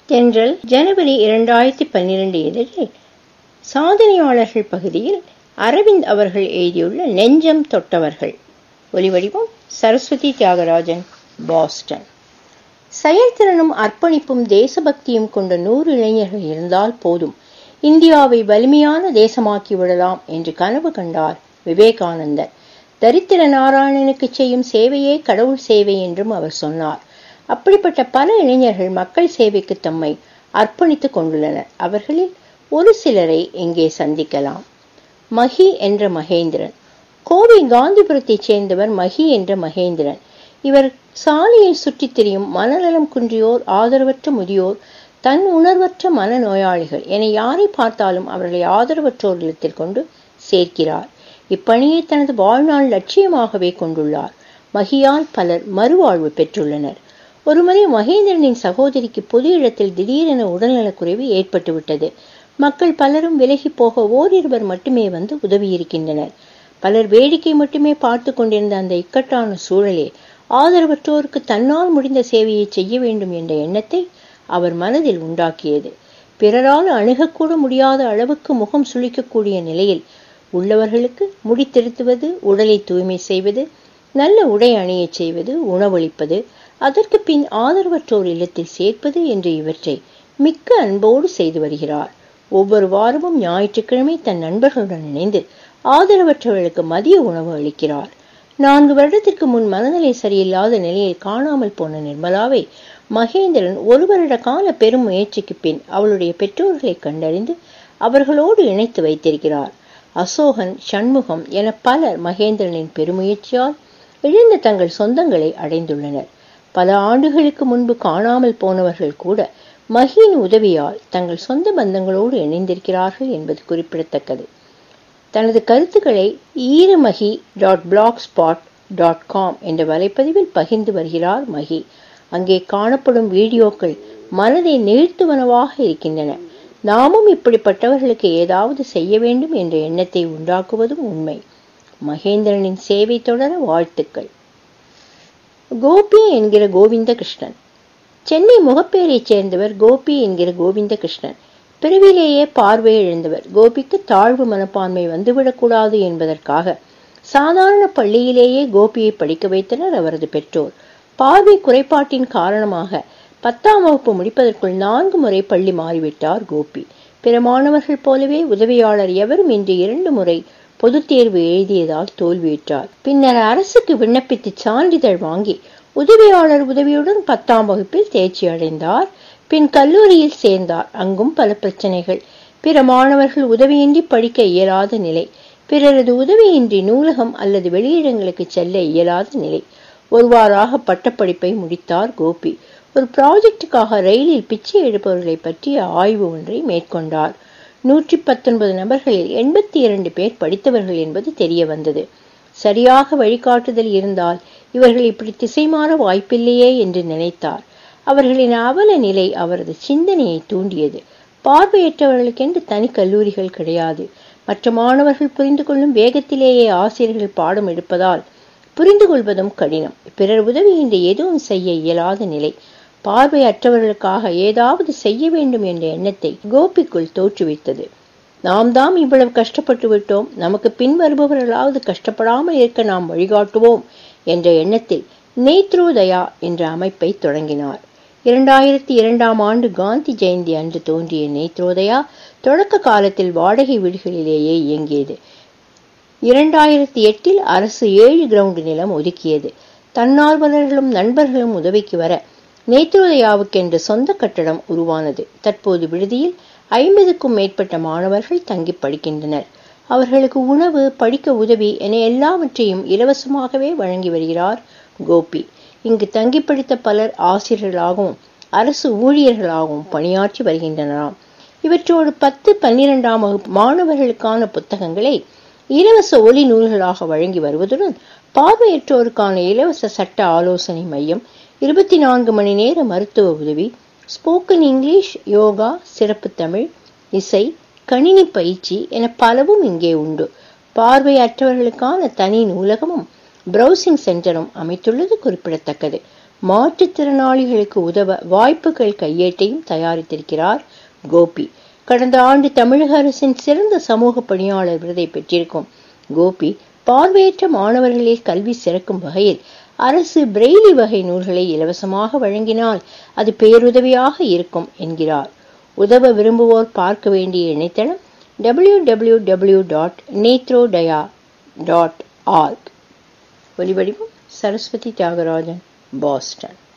தென்றல் ஜனவரி இரண்டாயிரத்தி பன்னிரண்டு இதழில் சாதனையாளர்கள் பகுதியில் அரவிந்த் அவர்கள் எழுதியுள்ள நெஞ்சம் தொட்டவர்கள் ஒலிவடிவம் சரஸ்வதி தியாகராஜன் பாஸ்டன் செயல்திறனும் அர்ப்பணிப்பும் தேசபக்தியும் கொண்ட நூறு இளைஞர்கள் இருந்தால் போதும் இந்தியாவை வலிமையான தேசமாக்கி விடலாம் என்று கனவு கண்டார் விவேகானந்தர் தரித்திர நாராயணனுக்கு செய்யும் சேவையே கடவுள் சேவை என்றும் அவர் சொன்னார் அப்படிப்பட்ட பல இளைஞர்கள் மக்கள் சேவைக்கு தம்மை அர்ப்பணித்துக் கொண்டுள்ளனர் அவர்களில் ஒரு சிலரை இங்கே சந்திக்கலாம் மஹி என்ற மகேந்திரன் கோவை காந்திபுரத்தைச் சேர்ந்தவர் மஹி என்ற மகேந்திரன் இவர் சாலையில் சுற்றித் திரியும் மனநலம் குன்றியோர் ஆதரவற்ற முதியோர் தன் உணர்வற்ற மனநோயாளிகள் என யாரை பார்த்தாலும் அவர்களை ஆதரவற்றோர் இல்லத்தில் கொண்டு சேர்க்கிறார் இப்பணியை தனது வாழ்நாள் லட்சியமாகவே கொண்டுள்ளார் மகியால் பலர் மறுவாழ்வு பெற்றுள்ளனர் ஒருமுறை மகேந்திரனின் சகோதரிக்கு பொது இடத்தில் திடீரென உடல்நலக்குறைவு ஏற்பட்டுவிட்டது மக்கள் பலரும் விலகி போக ஓரிருவர் மட்டுமே வந்து உதவியிருக்கின்றனர் பலர் வேடிக்கை மட்டுமே பார்த்து கொண்டிருந்த அந்த இக்கட்டான சூழலே ஆதரவற்றோருக்கு தன்னால் முடிந்த சேவையை செய்ய வேண்டும் என்ற எண்ணத்தை அவர் மனதில் உண்டாக்கியது பிறரால் அணுகக்கூட முடியாத அளவுக்கு முகம் சுளிக்கக்கூடிய நிலையில் உள்ளவர்களுக்கு முடித்திருத்துவது உடலை தூய்மை செய்வது நல்ல உடை அணியச் செய்வது உணவளிப்பது அதற்கு பின் ஆதரவற்றோர் இல்லத்தில் சேர்ப்பது என்று இவற்றை மிக்க அன்போடு செய்து வருகிறார் ஒவ்வொரு வாரமும் ஞாயிற்றுக்கிழமை தன் நண்பர்களுடன் இணைந்து ஆதரவற்றவர்களுக்கு மதிய உணவு அளிக்கிறார் நான்கு வருடத்திற்கு முன் மனநிலை சரியில்லாத நிலையில் காணாமல் போன நிர்மலாவை மகேந்திரன் ஒரு வருட கால பெரும் முயற்சிக்கு பின் அவளுடைய பெற்றோர்களை கண்டறிந்து அவர்களோடு இணைத்து வைத்திருக்கிறார் அசோகன் சண்முகம் என பலர் மகேந்திரனின் பெருமுயற்சியால் இழந்த தங்கள் சொந்தங்களை அடைந்துள்ளனர் பல ஆண்டுகளுக்கு முன்பு காணாமல் போனவர்கள் கூட மகியின் உதவியால் தங்கள் சொந்த பந்தங்களோடு இணைந்திருக்கிறார்கள் என்பது குறிப்பிடத்தக்கது தனது கருத்துக்களை Eeramagi dot blogspot dot com என்ற வலைப்பதிவில் பகிர்ந்து வருகிறார் மகி அங்கே காணப்படும் வீடியோக்கள் மனதை நிறுத்துவனவாக இருக்கின்றன நாமும் இப்படிப்பட்டவர்களுக்கு ஏதாவது செய்ய வேண்டும் என்ற எண்ணத்தை உண்டாக்குவதும் உண்மை மகேந்திரனின் சேவை தொடர வாழ்த்துக்கள் கோபி என்கிற கோவிந்த கிருஷ்ணன் சென்னை முகப்பேரைச் சேர்ந்தவர் கோபி என்கிற கோவிந்த கிருஷ்ணன் பிறவிலேயே பார்வை இழந்தவர் கோபிக்கு தாழ்வு மனப்பான்மை வந்துவிடக்கூடாது என்பதற்காக சாதாரண பள்ளியிலேயே கோபியை படிக்க வைத்தனர் அவரது பெற்றோர் பார்வை குறைபாட்டின் காரணமாக பத்தாம் வகுப்பு முடிப்பதற்குள் நான்கு முறை பள்ளி மாறிவிட்டார் கோபி பிற மாணவர்கள் போலவே உதவியாளர் எவரும் இன்று இரண்டு முறை பொதுத் தேர்வு எழுதியதால் தோல்வியுற்றார் பின்னர் அரசுக்கு விண்ணப்பித்து சான்றிதழ் வாங்கி உதவியாளர் உதவியுடன் பத்தாம் வகுப்பில் தேர்ச்சி அடைந்தார் பின் கல்லூரியில் சேர்ந்தார் அங்கும் பல பிரச்சனைகள் பிற மாணவர்கள் உதவியின்றி படிக்க இயலாத நிலை பிறரது உதவியின்றி நூலகம் அல்லது வெளியிடங்களுக்கு செல்ல இயலாத நிலை ஒருவாறாக பட்டப்படிப்பை முடித்தார் கோபி ஒரு ப்ராஜெக்டுக்காக ரயிலில் பிச்சை எடுப்பவர்களை பற்றிய ஆய்வு ஒன்றை மேற்கொண்டார் நூற்றி பத்தொன்பது நபர்களில் எண்பத்தி இரண்டு பேர் படித்தவர்கள் என்பது தெரிய வந்தது சரியாக வழிகாட்டுதல் இருந்தால் இவர்கள் இப்படி திசை மாற வாய்ப்பில்லையே என்று நினைத்தார் அவர்களின் அவல நிலை அவரது சிந்தனையை தூண்டியது பார்வையற்றவர்களுக்கென்று தனி கல்லூரிகள் கிடையாது மற்ற மாணவர்கள் புரிந்து கொள்ளும் வேகத்திலேயே ஆசிரியர்கள் பாடம் எடுப்பதால் புரிந்து கொள்வதும் கடினம் பிறர் உதவியின்றி எதுவும் செய்ய இயலாத நிலை பார்வையற்றவர்களுக்காக ஏதாவது செய்ய வேண்டும் என்ற எண்ணத்தை கோபிக்குள் தோற்றுவித்தது நாம் தாம் இவ்வளவு கஷ்டப்பட்டு விட்டோம் நமக்கு பின் வருபவர்களாவது கஷ்டப்படாமல் இருக்க நாம் வழிகாட்டுவோம் என்ற எண்ணத்தில் நேத்ரோதயா என்ற அமைப்பை தொடங்கினார் இரண்டாயிரத்தி இரண்டாம் ஆண்டு காந்தி ஜெயந்தி அன்று தோன்றிய நேத்ரோதயா தொடக்க காலத்தில் வாடகை வீடுகளிலேயே இயங்கியது இரண்டாயிரத்தி எட்டில் அரசு ஏழு கிரவுண்டு நிலம் ஒதுக்கியது தன்னார்வலர்களும் நண்பர்களும் உதவிக்கு வர நேத்ரோதயாவுக்கென்று சொந்த கட்டடம் உருவானது தற்போது விடுதியில் ஐம்பதுக்கும் மேற்பட்ட மாணவர்கள் தங்கி படிக்கின்றனர் அவர்களுக்கு உணவு படிக்க உதவி என எல்லாவற்றையும் இலவசமாகவே வழங்கி வருகிறார் கோபி இங்கு தங்கி படித்த பலர் ஆசிரியர்களாகவும் அரசு ஊழியர்களாகவும் பணியாற்றி வருகின்றனராம் இவற்றோடு பத்து பன்னிரெண்டாம் வகுப்பு மாணவர்களுக்கான புத்தகங்களை இலவச ஒலி நூல்களாக வழங்கி வருவதுடன் பார்வையற்றோருக்கான இலவச சட்ட ஆலோசனை மையம் இருபத்தி நான்கு மணி நேர மருத்துவ உதவி ஸ்போக்கன் இங்கிலீஷ் யோகா சிறப்பு தமிழ் இசை கணினி பயிற்சி என பலவும் இங்கே உண்டு பார்வையற்றவர்களுக்கான தனி நூலகமும் பிரவுசிங் சென்டரும் அமைத்துள்ளது குறிப்பிடத்தக்கது மாற்றுத்திறனாளிகளுக்கு உதவ வாய்ப்புகள் கையேட்டையும் தயாரித்திருக்கிறார் கோபி கடந்த ஆண்டு தமிழக அரசின் சிறந்த சமூக பணியாளர் விருதை பெற்றிருக்கும் கோபி பார்வையற்ற மாணவர்களில் கல்வி சிறக்கும் வகையில் அரசு பிரெய்லி வகை நூல்களை இலவசமாக வழங்கினால் அது பேருதவியாக இருக்கும் என்கிறார் உதவ விரும்புவோர் பார்க்க வேண்டிய இணையதளம் W W W dot Nethrodaya dot org ஒலிவடிவம் சரஸ்வதி தியாகராஜன் பாஸ்டன்